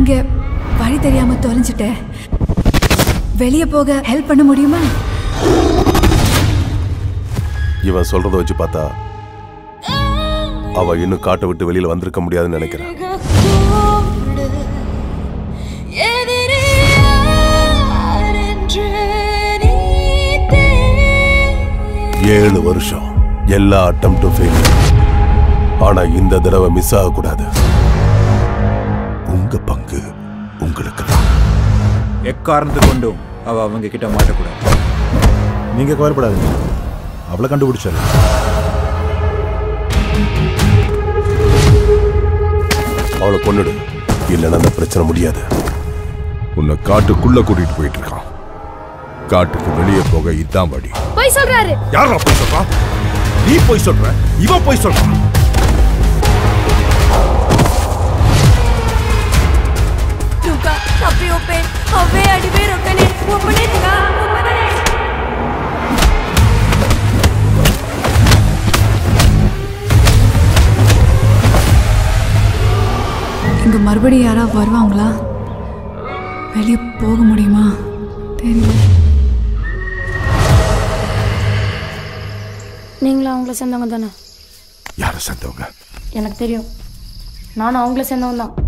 இங்க வழி தெரியாம தொலைஞ்சிட்டேன் வெளியே போக ஹெல்ப் பண்ண முடியுமா இவன் சொல்றத வச்சு பார்த்தா அவ இன்னும் காட்டை விட்டு வெளியில வந்திருக்க முடியாதுன்னு நினைக்கிறேன் ஏழு வருஷம் எல்லா அட்டம்ப்டும் ஃபெயில் ஆனா இந்த தடவை மிஸ் ஆகக்கூடாது உங்க பங்கு உங்களுக்கு தான் எக்காரணத்தை கொண்டும் அவ அவங்க கிட்ட மாட்டக்கூடாது நீங்க கவலைப்படாதீங்க அவளை கண்டுபிடிச்சாரு அவளை கொன்னுடு இல்லைன்னா அந்த பிரச்சனை முடியாது உன்னை காட்டுக்குள்ள கூட்டிட்டு போயிட்டு இருக்கான் காட்டுக்கு வெளியே போக இதான் வழி போய் சொல்றாரு யாரா போய் சொல்றான் நீ போய் சொல்ற இவன் போய் சொல்றான் 누가 앞에 옆에 어왜 아리 왜 럭가네 오빠네 누가 오빠네 இங்க மறுபடியும் யாராவது வருவாங்களா வெளியே போக முடியுமா தெரியல நீங்களும் அவங்கள சேர்ந்தவங்க தானே யாரை சேர்ந்தவங்க எனக்கு தெரியும் நானும் அவங்கள சேர்ந்தவங்க தான்